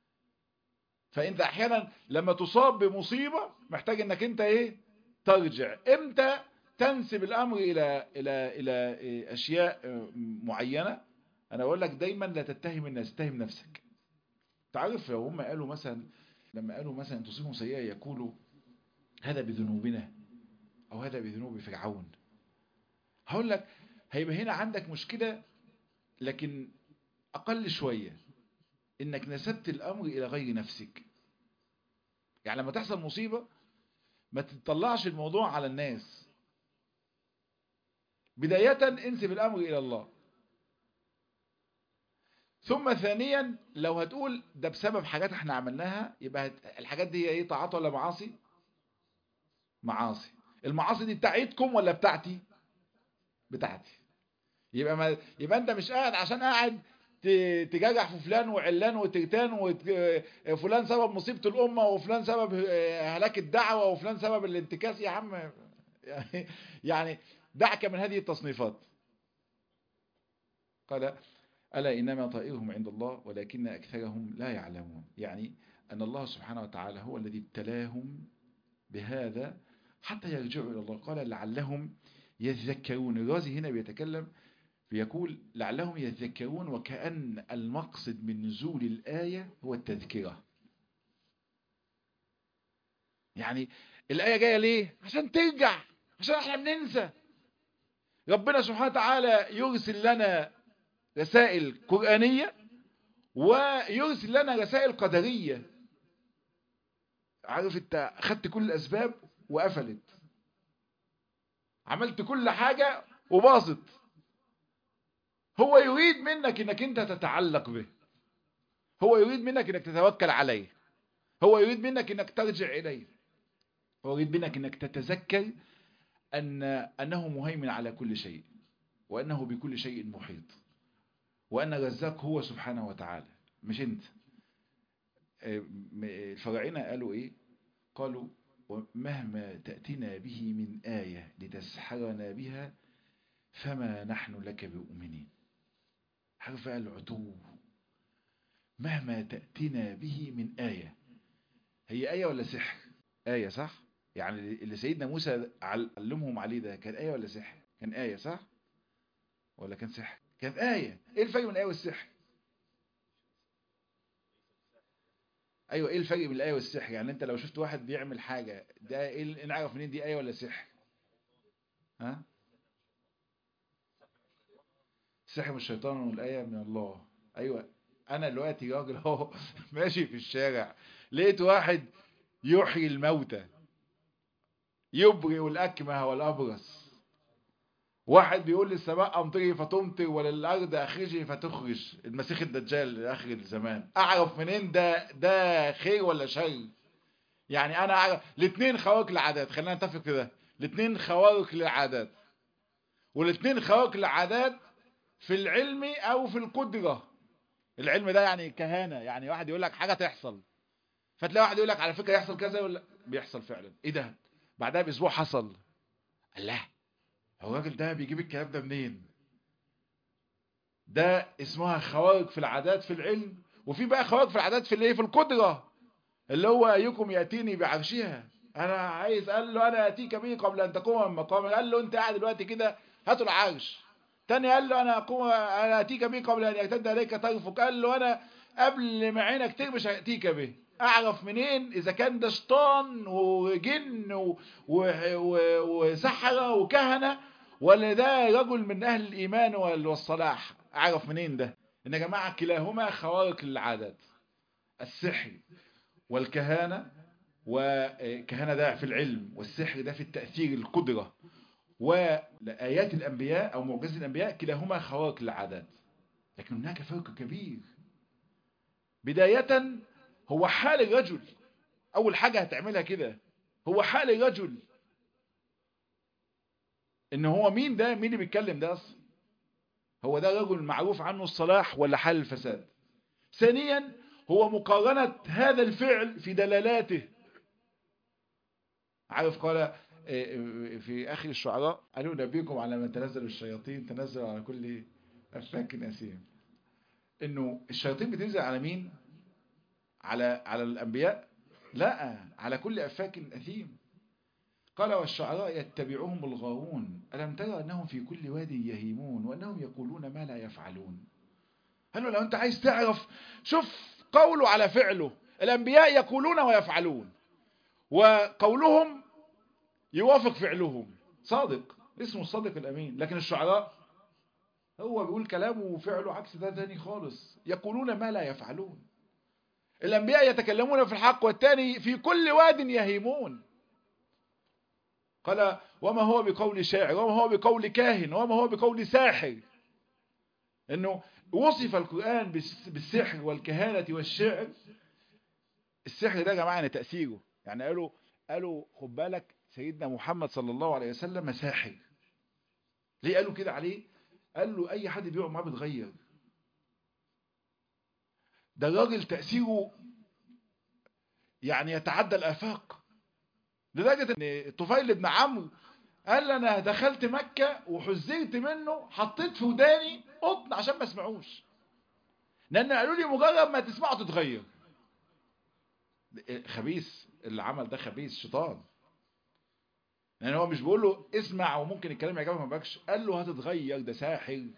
فانت احيانا لما تصاب بمصيبة محتاج انك انت ايه ترجع امتى تنسب الامر الى الى الى اشياء معينة انا اقول لك دايما لا تتهم الناس تتهم نفسك تعرف لو هم قالوا مثلا لما قالوا مثلا تصيبهم سيئة يقولوا هذا بذنوبنا او هذا بذنوب فرعون هقول لك هيبقى هنا عندك مشكلة لكن اقل شوية انك نسبت الامر الى غير نفسك يعني لما تحصل مصيبة ما تطلعش الموضوع على الناس بداية انسب الامر الى الله ثم ثانيا لو هتقول ده بسبب حاجات احنا عملناها يبقى الحاجات دي ايه طاعات ولا معاصي معاصي المعاصي دي بتاعتكم ولا بتاعتي بتاعتي يبقى ما يبقى انت مش قاعد عشان قاعد تجرح في فلان وعلان وترتان وفلان سبب مصيبة الأمة وفلان سبب هلاك الدعوة وفلان سبب الانتكاس يا عم يعني دعك من هذه التصنيفات قال ألا إنما طائرهم عند الله ولكن أكثرهم لا يعلمون يعني أن الله سبحانه وتعالى هو الذي ابتلاهم بهذا حتى يرجعوا إلى الله قال لعلهم يذكرون الرازي هنا بيتكلم بيقول لعلهم يذكرون وكأن المقصد من نزول الآية هو التذكرة يعني الآية جاية ليه عشان ترجع عشان احنا بننسى ربنا سبحانه وتعالى يرسل لنا رسائل قرآنية ويرسل لنا رسائل قدرية عارف انت خدت كل الأسباب وقفلت عملت كل حاجة وباظت هو يريد منك انك انت تتعلق به هو يريد منك انك تتوكل عليه هو يريد منك انك ترجع اليه هو يريد منك انك تتذكر ان انه مهيمن على كل شيء وانه بكل شيء محيط وان الرزاق هو سبحانه وتعالى مش انت الفراعنه قالوا ايه قالوا مهما تأتنا به من آية لتسحرنا بها فما نحن لك بمؤمنين حرف العتو مهما تأتنا به من آية هي آية ولا سحر آية صح يعني اللي سيدنا موسى علمهم عليه ده كان آية ولا سحر كان آية صح ولا كان سحر كان آية ايه الفرق بين الآية والسحر ايوه ايه الفرق بين الآية والسحر يعني انت لو شفت واحد بيعمل حاجة ده ايه نعرف منين دي آية ولا سحر ها السحر من الشيطان والآية من الله ايوه انا دلوقتي راجل اهو ماشي في الشارع لقيت واحد يحيي الموتى يبرئ الأكمه والأبرص واحد بيقول للسماء أمطري فتمطر وللأرض أخرجي فتخرج المسيح الدجال آخر الزمان أعرف منين ده ده خير ولا شر يعني أنا أعرف الاثنين خوارق للعادات خلينا نتفق في ده الاثنين خوارق للعادات والاثنين خوارق للعادات في العلم أو في القدرة العلم ده يعني كهانة يعني واحد يقول لك حاجة تحصل فتلاقي واحد يقول لك على فكره يحصل كذا ولا بيحصل فعلا ايه ده بعدها باسبوع حصل الله هو الراجل ده بيجيب الكلام ده منين ده اسمها خوارق في العادات في العلم وفي بقى خوارق في العادات في الايه في القدره اللي هو ايكم ياتيني بعرشها انا عايز قال له انا اتيك به قبل ان تقوم من مقامك قال له انت قاعد دلوقتي كده هاتوا العرش تاني قال له انا اقوم انا اتيك به قبل ان يرتد عليك طرفك قال له انا قبل ما عينك تغمش هاتيك به اعرف منين اذا كان ده شيطان وجن و... و... و... وسحرة وكهنة ولا ده رجل من اهل الايمان والصلاح اعرف منين ده ان يا جماعة كلاهما خوارق للعادات السحر والكهانة وكهانة ده في العلم والسحر ده في التأثير القدرة وآيات الأنبياء أو معجزة الأنبياء كلاهما خوارق للعادات لكن هناك فرق كبير بداية هو حال الرجل أول حاجة هتعملها كده هو حال الرجل إن هو مين ده مين اللي بيتكلم ده أصلا هو ده رجل معروف عنه الصلاح ولا حال الفساد ثانيا هو مقارنة هذا الفعل في دلالاته عارف قال في آخر الشعراء قالوا نبيكم على من تنزل الشياطين تنزل على كل أفاك أثيم إنه الشياطين بتنزل على مين على على الأنبياء لا على كل أفاك أثيم قال والشعراء يتبعهم الغاوون ألم ترى أنهم في كل واد يهيمون وأنهم يقولون ما لا يفعلون قال له لو أنت عايز تعرف شوف قوله على فعله الأنبياء يقولون ويفعلون وقولهم يوافق فعلهم صادق اسمه الصادق الأمين لكن الشعراء هو بيقول كلامه وفعله عكس ده تاني خالص يقولون ما لا يفعلون الأنبياء يتكلمون في الحق والتاني في كل واد يهيمون قال وما هو بقول شاعر وما هو بقول كاهن وما هو بقول ساحر انه وصف القرآن بالسحر والكهانة والشعر السحر ده يا جماعة يعني تأثيره يعني قالوا قالوا خد بالك سيدنا محمد صلى الله عليه وسلم ساحر ليه قالوا كده عليه قال له اي حد بيقعد معاه بيتغير ده الراجل تأثيره يعني يتعدى الآفاق لدرجة ان طفيل بن عمرو قال انا دخلت مكة وحذرت منه حطيت في وداني قطن عشان ما اسمعوش لان قالوا لي مجرد ما تسمعه تتغير خبيث اللي عمل ده خبيث شيطان لان هو مش بيقول له اسمع وممكن الكلام يعجبك ما بقاش قال له هتتغير ده ساحر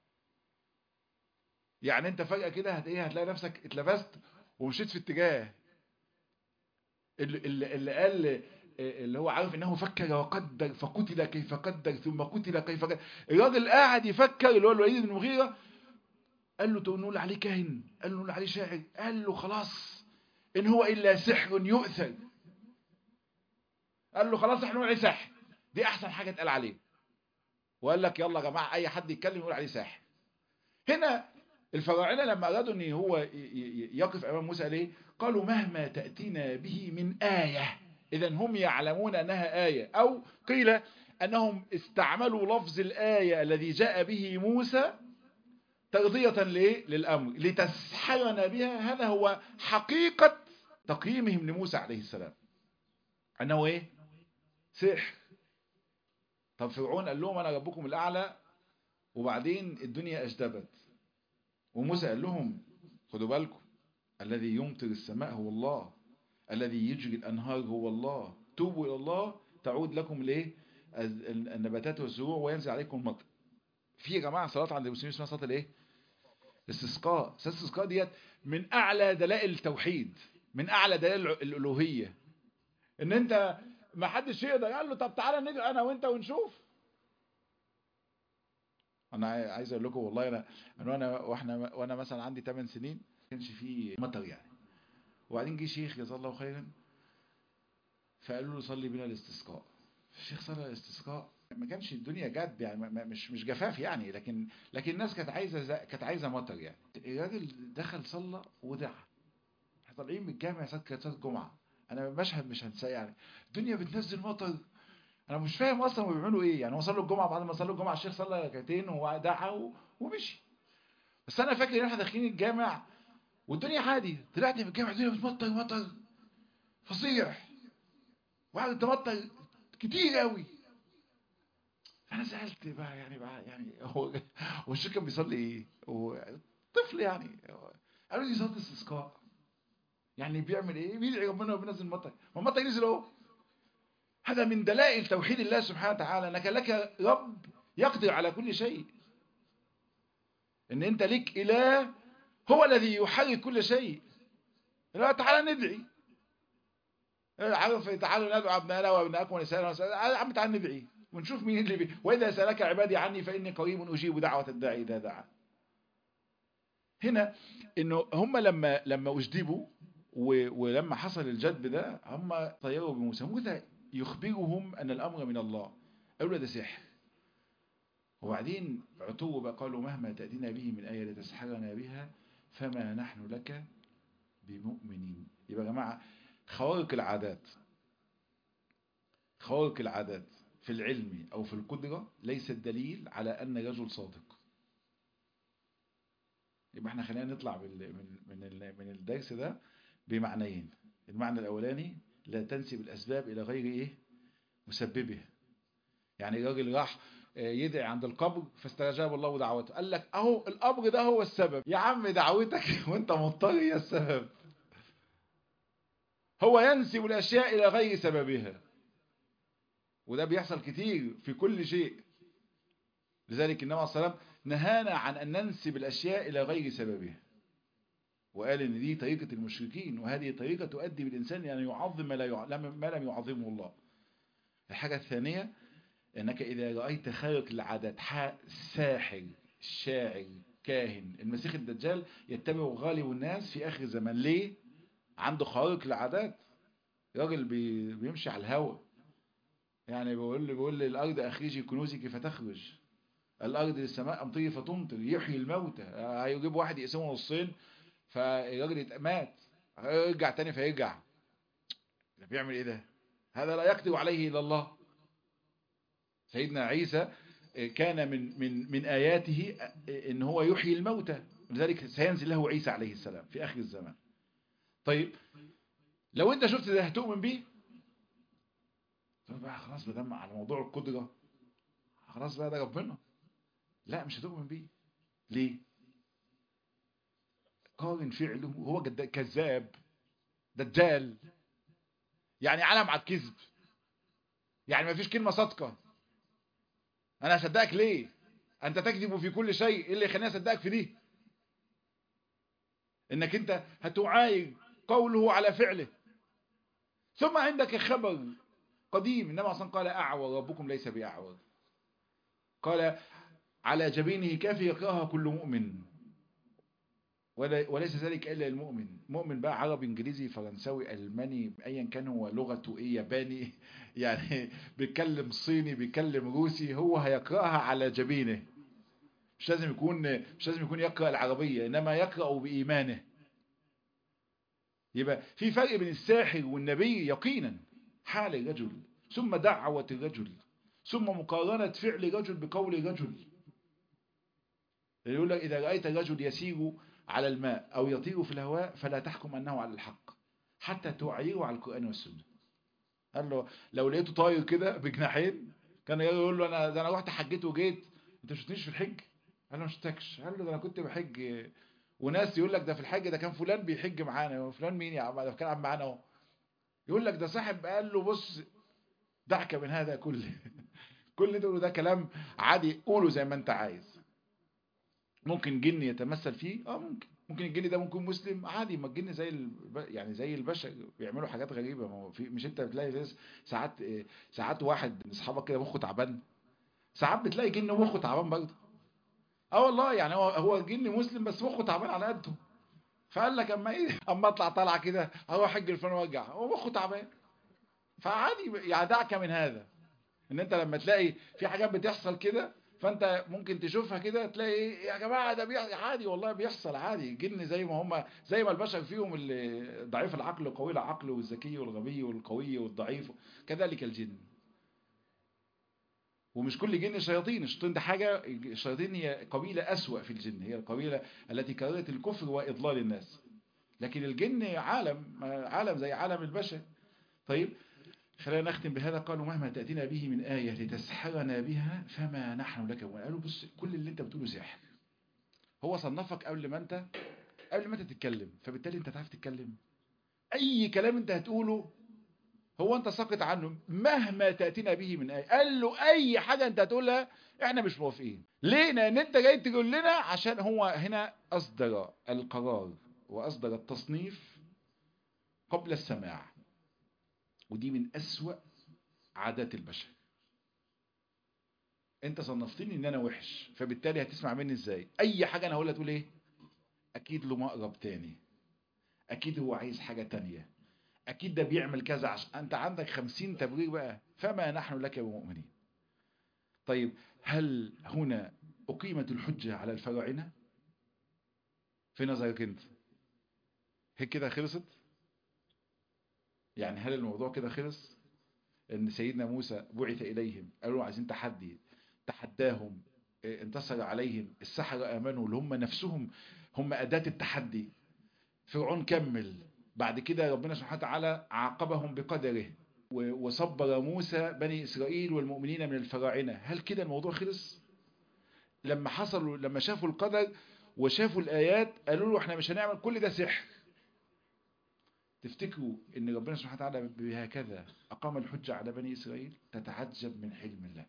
يعني انت فجأة كده هت ايه هتلاقي نفسك اتلبست ومشيت في اتجاه اللي, اللي, اللي قال اللي هو عارف انه فكر وقدر فقتل كيف قدر ثم قتل كيف قدر الراجل قاعد يفكر اللي هو الوليد بن المغيرة قال له نقول عليه كاهن قال له نقول عليه شاعر قال له خلاص ان هو الا سحر يؤثر قال له خلاص احنا نقول عليه ساحر دي احسن حاجة اتقال عليه وقال لك يلا يا جماعة اي حد يتكلم يقول عليه ساحر هنا الفراعنة لما ارادوا ان هو يقف امام موسى ليه قالوا مهما تأتينا به من آية إذا هم يعلمون أنها آية أو قيل أنهم استعملوا لفظ الآية الذي جاء به موسى تغذية للأمر لتسحرنا بها هذا هو حقيقة تقييمهم لموسى عليه السلام أنه إيه سحر طب فرعون قال لهم أنا ربكم الأعلى وبعدين الدنيا أجدبت وموسى قال لهم خدوا بالكم الذي يمطر السماء هو الله الذي يجري الأنهار هو الله توبوا إلى الله تعود لكم ليه النباتات والزروع وينزل عليكم المطر في يا جماعة صلاة عند المسلمين اسمها صلاة الايه الاستسقاء صلاة الاستسقاء ديت من أعلى دلائل التوحيد من أعلى دلائل الألوهية إن أنت ما حدش يقدر قال له طب تعالى ندعو أنا وأنت ونشوف أنا عايز أقول لكم والله أنا أنا وإحنا وأنا مثلا عندي 8 سنين ما كانش فيه مطر يعني وبعدين جه شيخ جزاه الله خيرا فقالوا له صلي بنا الاستسقاء الشيخ صلى الاستسقاء ما كانش الدنيا جد يعني مش مش جفاف يعني لكن لكن الناس كانت عايزه كانت عايزه مطر يعني الراجل دخل صلى ودعا احنا طالعين من الجامع ساعه كانت ساعه الجمعه انا مشهد مش هنساه يعني الدنيا بتنزل مطر انا مش فاهم اصلا هم بيعملوا ايه يعني هو صلوا الجمعه بعد ما صلوا الجمعه الشيخ صلى ركعتين ودعا ومشي بس انا فاكر ان احنا داخلين الجامع والدنيا عادي طلعت من الجامع الدنيا بتمطر مطر فظيع وقعد تمطر كتير قوي انا سالت بقى يعني بقى يعني هو هو الشيخ كان بيصلي ايه هو طفل يعني قالوا لي صلاه استسقاء يعني بيعمل ايه بيدعي ربنا وبينزل المطر ما المطر نزل اهو هذا من دلائل توحيد الله سبحانه وتعالى انك لك رب يقدر على كل شيء ان انت لك اله هو الذي يحرك كل شيء لا تعالى ندعي عارف تعالوا ندعو ابنائنا وابنائكم ونسائنا يا عم تعالى ندعي ونشوف مين اللي بي واذا سالك عبادي عني فاني قريب اجيب دعوه الداعي اذا دعا هنا انه هم لما لما اجدبوا ولما حصل الجدب ده هم طيروا بموسى موسى يخبرهم ان الامر من الله قالوا ده سحر وبعدين عتوا بقى قالوا مهما تأتينا به من آية لتسحرنا بها فما نحن لك بمؤمنين يبقى يا جماعة خوارق العادات خوارق العادات في العلم أو في القدرة ليست دليل على أن رجل صادق يبقى احنا خلينا نطلع من من من الدرس ده بمعنيين المعنى الأولاني لا تنسب الأسباب إلى غير إيه مسببه يعني الراجل راح يدعي عند القبر فاستجاب الله دعوته قال لك اهو القبر ده هو السبب يا عم دعوتك وانت مضطر هي السبب هو ينسب الاشياء الى غير سببها وده بيحصل كتير في كل شيء لذلك النبي صلى الله عليه وسلم نهانا عن ان ننسب الاشياء الى غير سببها وقال ان دي طريقة المشركين وهذه طريقة تؤدي بالانسان ان يعني يعظم ما, لا ما لم يعظمه الله الحاجة الثانية انك اذا رأيت خارق العادات ساحر شاعر كاهن المسيح الدجال يتبع غالب الناس في اخر الزمان ليه عنده خارق العادات راجل بي بيمشي على الهواء يعني بيقول لي بيقول لي الارض اخرجي كنوزك فتخرج الارض للسماء امطري فتمطر يحيي الموتى هيجيب واحد يقسمه نصين فالراجل مات يرجع تاني فيرجع ده بيعمل ايه ده هذا لا يقدر عليه الا الله سيدنا عيسى كان من من من آياته ان هو يحيي الموتى لذلك سينزل له عيسى عليه السلام في آخر الزمان طيب لو انت شفت ده هتؤمن بيه طب بقى خلاص بدم على موضوع القدرة خلاص بقى ده ربنا لا مش هتؤمن بيه ليه قارن فعله هو كذاب دجال يعني علم على الكذب يعني ما فيش كلمة صادقة انا اصدقك ليه انت تكذب في كل شيء ايه اللي يخليني اصدقك في دي انك انت هتعاير قوله على فعله ثم عندك خبر قديم النبي اصلا قال اعور ربكم ليس باعور قال على جبينه كافي يقراها كل مؤمن وليس ذلك الا المؤمن مؤمن بقى عربي انجليزي فرنساوي الماني ايا كان هو لغته ايه ياباني يعني بيتكلم صيني بيتكلم روسي هو هيقراها على جبينه مش لازم يكون مش لازم يكون يقرا العربيه انما يقرا بايمانه يبقى في فرق بين الساحر والنبي يقينا حال الرجل ثم دعوه الرجل ثم مقارنه فعل الرجل بقول الرجل يقول لك اذا رايت الرجل يسير على الماء أو يطير في الهواء فلا تحكم أنه على الحق حتى تعيره على القرآن والسنة قال له لو لقيته طاير كده بجناحين كان يقول له أنا ده أنا رحت حجيت وجيت أنت مش شفتنيش في الحج قال له مش تكش قال له ده أنا كنت بحج وناس يقول لك ده في الحج ده كان فلان بيحج معانا فلان مين يا عم ده كان عم معانا اهو يقول لك ده صاحب قال له بص دعك من هذا كله كل ده ده كلام عادي قوله زي ما انت عايز ممكن جن يتمثل فيه اه ممكن ممكن الجن ده ممكن مسلم عادي ما الجن زي الب... يعني زي البشر بيعملوا حاجات غريبه ما هو في مش انت بتلاقي ساعات ساعات واحد من اصحابك كده مخه تعبان ساعات بتلاقي جن مخه تعبان برضه اه والله يعني هو هو جن مسلم بس مخه تعبان على قده فقال لك اما ايه اما اطلع طالعه كده اروح حج الفلان وارجع هو مخه تعبان فعادي يعني دعك من هذا ان انت لما تلاقي في حاجات بتحصل كده فانت ممكن تشوفها كده تلاقي ايه يا جماعه ده بيحصل عادي والله بيحصل عادي جن زي ما هم زي ما البشر فيهم اللي ضعيف العقل وقوي العقل والذكي والغبي والقوي والضعيف كذلك الجن ومش كل جن شياطين الشياطين ده حاجه الشياطين هي قبيله اسوأ في الجن هي القبيله التي كررت الكفر واضلال الناس لكن الجن عالم عالم زي عالم البشر طيب خلينا نختم بهذا قالوا مهما تأتينا به من آية لتسحرنا بها فما نحن لك قالوا بص كل اللي انت بتقوله سحر هو صنفك قبل ما انت قبل ما انت تتكلم فبالتالي انت تعرف تتكلم اي كلام انت هتقوله هو انت ساقط عنه مهما تأتينا به من آية قال له اي حاجة انت هتقولها احنا مش موافقين ليه لان انت جاي تقول لنا عشان هو هنا اصدر القرار واصدر التصنيف قبل السماع ودي من أسوأ عادات البشر انت صنفتني ان انا وحش فبالتالي هتسمع مني ازاي اي حاجة انا هقولها تقول ايه اكيد له مقرب تاني اكيد هو عايز حاجة تانية اكيد ده بيعمل كذا عشان انت عندك خمسين تبرير بقى فما نحن لك بمؤمنين طيب هل هنا اقيمت الحجة على الفراعنة في نظرك انت هيك كده خلصت يعني هل الموضوع كده خلص ان سيدنا موسى بعث اليهم قالوا عايزين تحدي تحداهم انتصر عليهم السحرة امنوا اللي هم نفسهم هم اداة التحدي فرعون كمل بعد كده ربنا سبحانه وتعالى عاقبهم بقدره وصبر موسى بني اسرائيل والمؤمنين من الفراعنة هل كده الموضوع خلص لما حصلوا لما شافوا القدر وشافوا الايات قالوا له احنا مش هنعمل كل ده سحر تفتكروا ان ربنا سبحانه وتعالى بهكذا اقام الحجة على بني اسرائيل تتعجب من حلم الله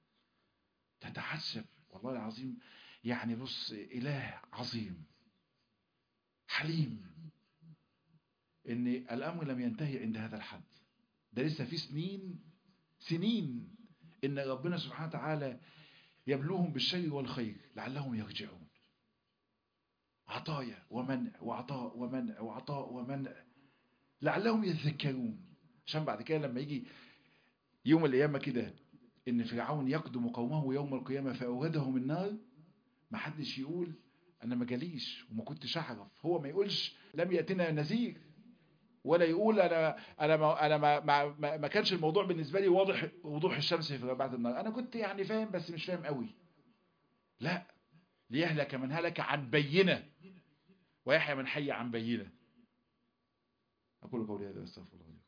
تتعجب والله العظيم يعني بص اله عظيم حليم ان الامر لم ينتهي عند هذا الحد ده لسه في سنين سنين ان ربنا سبحانه وتعالى يبلوهم بالشر والخير لعلهم يرجعون عطايا ومنع وعطاء ومنع وعطاء ومنع لعلهم يتذكرون عشان بعد كده لما يجي يوم القيامة كده ان فرعون يقدم قومه يوم القيامة فأوردهم النار ما حدش يقول انا ما جاليش وما كنتش اعرف هو ما يقولش لم يأتنا نذير ولا يقول انا انا ما انا ما ما, ما كانش الموضوع بالنسبه لي واضح وضوح الشمس في رباعه النار انا كنت يعني فاهم بس مش فاهم قوي لا ليهلك من هلك عن بينه ويحيى من حي عن بينه أقول قولي هذا أستغفر الله